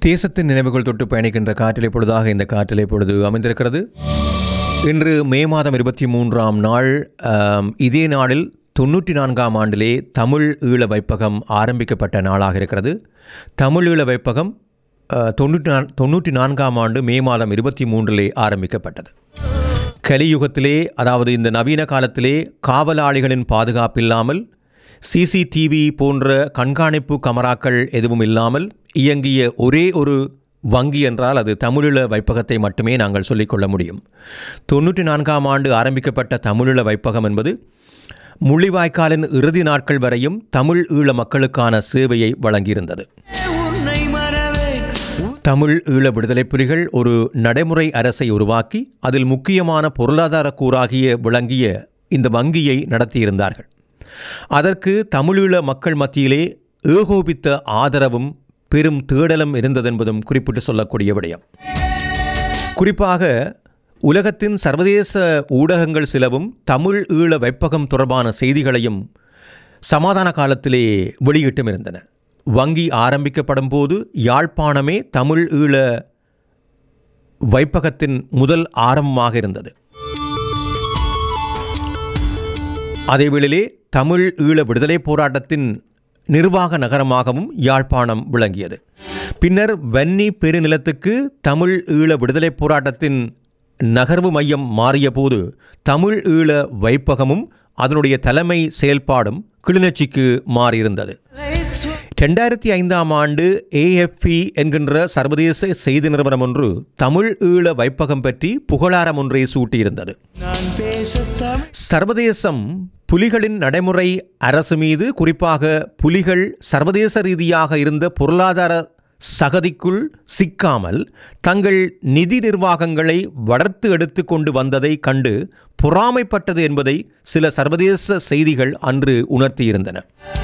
தேசத்தின் நினைவுகள் தொட்டு பயணிக்கின்ற காற்றிலை பொழுதாக இந்த காற்றிலை பொழுது அமைந்திருக்கிறது இன்று மே மாதம் இருபத்தி மூன்றாம் நாள் ஆம், இதே நாளில் தொண்ணூற்றி நான்காம் ஆண்டிலே தமிழ் ஈழ வைப்பகம் ஆரம்பிக்கப்பட்ட நாளாக இருக்கிறது தமிழ் ஈழ வைப்பகம் அஹ், தொண்ணூற்றி நான் தொண்ணூற்றி நான்காம் ஆண்டு மே மாதம் இருபத்தி மூன்றிலே ஆரம்பிக்கப்பட்டது கலியுகத்திலே அதாவது இந்த நவீன காலத்திலே காவலாளிகளின் பாதுகாப்பில்லாமல் சிசிடிவி போன்ற கண்காணிப்பு கமராக்கள் எதுவும் இல்லாமல் இயங்கிய ஒரே ஒரு வங்கி என்றால் அது தமிழீழ வைப்பகத்தை மட்டுமே நாங்கள் சொல்லிக்கொள்ள முடியும் தொண்ணூற்றி நான்காம் ஆண்டு ஆரம்பிக்கப்பட்ட தமிழீழ வைப்பகம் என்பது முள்ளிவாய்க்காலின் இறுதி நாட்கள் வரையும் தமிழ் ஈழ மக்களுக்கான சேவையை வழங்கியிருந்தது உன்னை மறவே தமிழ் ஈழ விடுதலை புலிகள் ஒரு நடைமுறை அரசை உருவாக்கி அதில் முக்கியமான பொருளாதார கூறாகிய விளங்கிய இந்த வங்கியை நடத்தியிருந்தார்கள் அதற்கு தமிழீழ மக்கள் மத்தியிலே ஏகோபித்த ஆதரவும் பெரும் தேடலும் இருந்ததென்பதும் குறிப்பிட்டு சொல்லக்கூடிய விடயம் குறிப்பாக உலகத்தின் சர்வதேச ஊடகங்கள் சிலவும் தமிழ் ஈழ வைப்பகம் தொடர்பான செய்திகளையும் சமாதான காலத்திலே வெளியிட்டும் இருந்தன வங்கி ஆரம்பிக்கப்படும் போது யாழ்ப்பாணமே தமிழ் ஈழ வைப்பகத்தின் முதல் ஆரம்பமாக இருந்தது அதேவேளையிலே தமிழ் ஈழ விடுதலை போராட்டத்தின் நிர்வாக நகரமாகவும் யாழ்ப்பாணம் விளங்கியது பின்னர் வன்னி பெருநிலத்துக்கு தமிழ் ஈழ விடுதலை போராட்டத்தின் நகர்வு மையம் மாறியபோது தமிழ் ஈழ வைப்பகமும் அதனுடைய தலைமை செயல்பாடும் கிளிநொச்சிக்கு மாறியிருந்தது ரெண்டாயிரத்தி ஐந்தாம் ஆண்டு ஏஎஃப்பி என்கின்ற சர்வதேச செய்தி நிறுவனம் ஒன்று தமிழ் ஈழ வைப்பகம் பற்றி புகழாரம் ஒன்றை சூட்டியிருந்தது நான் பேசத்தான் சர்வதேசம் புலிகளின் நடைமுறை அரசு மீது குறிப்பாக புலிகள் சர்வதேச ரீதியாக இருந்த பொருளாதார சகதிக்குள் சிக்காமல் தங்கள் நிதி நிர்வாகங்களை வளர்த்து எடுத்து கொண்டு வந்ததை கண்டு பொறாமைப்பட்டது என்பதை சில சர்வதேச செய்திகள் அன்று உணர்த்தியிருந்தன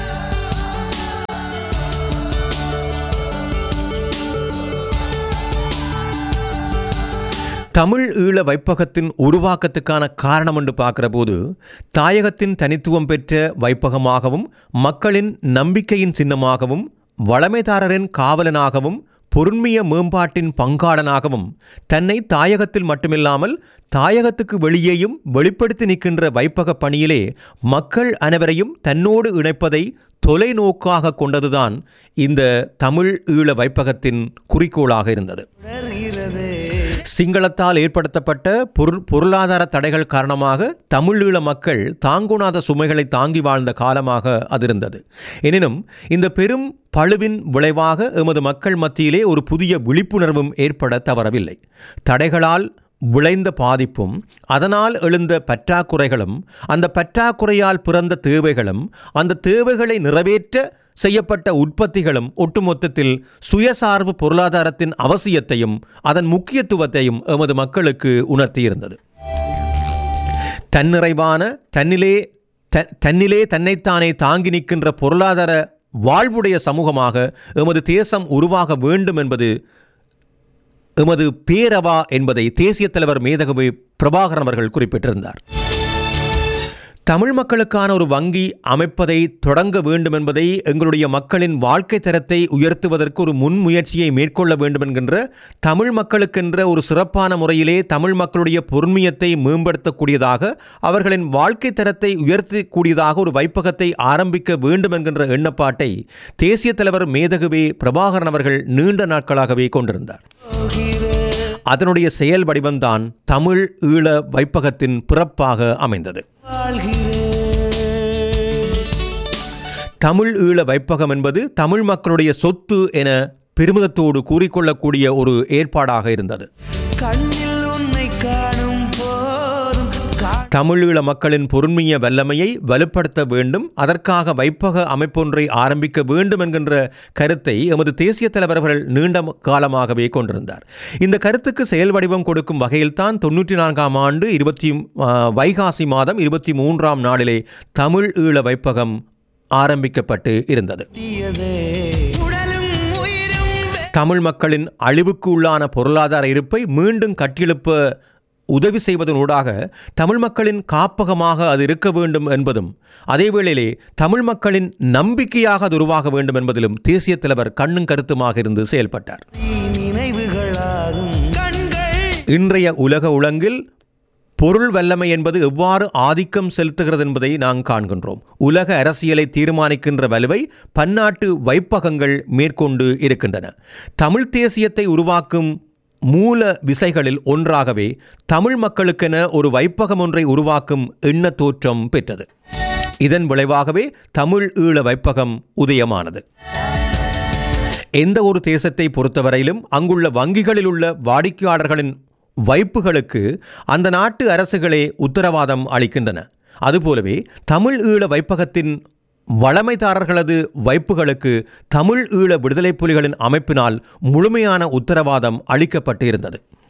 தமிழ் ஈழ வைப்பகத்தின் உருவாக்கத்துக்கான காரணம் என்று பார்க்கிற போது தாயகத்தின் தனித்துவம் பெற்ற வைப்பகமாகவும் மக்களின் நம்பிக்கையின் சின்னமாகவும் வளமைதாரரின் காவலனாகவும் பொருண்மைய மேம்பாட்டின் பங்காளனாகவும் தன்னை தாயகத்தில் மட்டுமில்லாமல் தாயகத்துக்கு வெளியேயும் வெளிப்படுத்தி நிற்கின்ற வைப்பக பணியிலே மக்கள் அனைவரையும் தன்னோடு இணைப்பதை தொலைநோக்காக கொண்டதுதான் இந்த தமிழ் ஈழ வைப்பகத்தின் குறிக்கோளாக இருந்தது உணர்கிறதே சிங்களத்தால் ஏற்படுத்தப்பட்ட பொருள் பொருளாதார தடைகள் காரணமாக தமிழீழ மக்கள் தாங்குணாத சுமைகளை தாங்கி வாழ்ந்த காலமாக அது இருந்தது எனினும் இந்த பெரும் பழுவின் விளைவாக எமது மக்கள் மத்தியிலே ஒரு புதிய விழிப்புணர்வும் ஏற்பட தவறவில்லை தடைகளால் விளைந்த பாதிப்பும் அதனால் எழுந்த பற்றாக்குறைகளும் அந்த பற்றாக்குறையால் பிறந்த தேவைகளும் அந்த தேவைகளை நிறைவேற்ற செய்யப்பட்ட உற்பத்திகளும் ஒட்டுமொத்தத்தில் சுயசார்பு பொருளாதாரத்தின் அவசியத்தையும் அதன் முக்கியத்துவத்தையும் எமது மக்களுக்கு உணர்த்தியிருந்தது தன்னிறைவான தன்னிலே த- தன்னிலே தன்னைத்தானே தாங்கி நிற்கின்ற பொருளாதார வாழ்வுடைய சமூகமாக எமது தேசம் உருவாக வேண்டும் என்பது எமது பேரவா என்பதை தேசிய தலைவர் மேதகவி பிரபாகரன் அவர்கள் குறிப்பிட்டிருந்தார் தமிழ் மக்களுக்கான ஒரு வங்கி அமைப்பதை தொடங்க வேண்டும் என்பதை எங்களுடைய மக்களின் வாழ்க்கை தரத்தை உயர்த்துவதற்கு ஒரு முன்முயற்சியை மேற்கொள்ள வேண்டும் என்கின்ற தமிழ் மக்களுக்கென்ற ஒரு சிறப்பான முறையிலே தமிழ் மக்களுடைய பொருண்மையத்தை மேம்படுத்தக்கூடியதாக அவர்களின் வாழ்க்கை தரத்தை உயர்த்தக்கூடியதாக ஒரு வைப்பகத்தை ஆரம்பிக்க வேண்டும் என்கின்ற எண்ணப்பாட்டை தேசிய தலைவர் மேதகுவே பிரபாகரன் அவர்கள் நீண்ட நாட்களாகவே கொண்டிருந்தார் அதனுடைய செயல் வடிவம்தான் தமிழ் ஈழ வைப்பகத்தின் பிறப்பாக அமைந்தது வாழ்கிறேன் தமிழ் ஈழ வைப்பகம் என்பது தமிழ் மக்களுடைய சொத்து என பெருமிதத்தோடு கூறிக்கொள்ளக்கூடிய ஒரு ஏற்பாடாக இருந்தது கண்ணில் உன்னை காணும் போதும் கா- தமிழ் ஈழ மக்களின் பொருண்மைய வல்லமையை வலுப்படுத்த வேண்டும் அதற்காக வைப்பக அமைப்பொன்றை ஆரம்பிக்க வேண்டும் என்கின்ற கருத்தை எமது தேசிய தலைவர்கள் நீண்ட காலமாகவே கொண்டிருந்தார் இந்த கருத்துக்கு செயல் வடிவம் கொடுக்கும் வகையில்தான் தொண்ணூற்றி நான்காம் ஆண்டு இருபத்தி வைகாசி மாதம் இருபத்தி மூன்றாம் நாளிலே தமிழ் ஈழ வைப்பகம் ஆரம்பிக்கப்பட்டு இருந்தது தீயதே உடலும் உயிரும் தமிழ் மக்களின் அழிவுக்கு உள்ளான பொருளாதார இருப்பை மீண்டும் கட்டியெழுப்ப உதவி செய்வதனூடாக தமிழ் மக்களின் காப்பகமாக அது இருக்க வேண்டும் என்பதும் அதேவேளையிலே தமிழ் மக்களின் நம்பிக்கையாக அது உருவாக வேண்டும் என்பதிலும் தேசிய தலைவர் கண்ணும் கருத்துமாக இருந்து செயல்பட்டார் நினைவுகளாகும் கண்கள் இன்றைய உலக உலகில் பொருள் வல்லமை என்பது எவ்வாறு ஆதிக்கம் செலுத்துகிறது என்பதை நாம் காண்கின்றோம் உலக அரசியலை தீர்மானிக்கின்ற வலுவை பன்னாட்டு வைப்பகங்கள் மேற்கொண்டு இருக்கின்றன தமிழ் தேசியத்தை உருவாக்கும் மூல விசைகளில் ஒன்றாகவே தமிழ் மக்களுக்கென ஒரு வைப்பகம் ஒன்றை உருவாக்கும் எண்ண தோற்றம் பெற்றது இதன் விளைவாகவே தமிழ் ஈழ வைப்பகம் உதயமானது எந்த ஒரு தேசத்தை பொறுத்தவரையிலும் அங்குள்ள வங்கிகளில் உள்ள வாடிக்கையாளர்களின் வைப்புகளுக்கு அந்த நாட்டு அரசுகளே உத்தரவாதம் அளிக்கின்றன அதுபோலவே தமிழ் ஈழ வைப்பகத்தின் வளமைதாரர்களது வைப்புகளுக்கு தமிழ் ஈழ விடுதலை புலிகளின் அமைப்பினால் முழுமையான உத்தரவாதம் அளிக்கப்பட்டு இருந்தது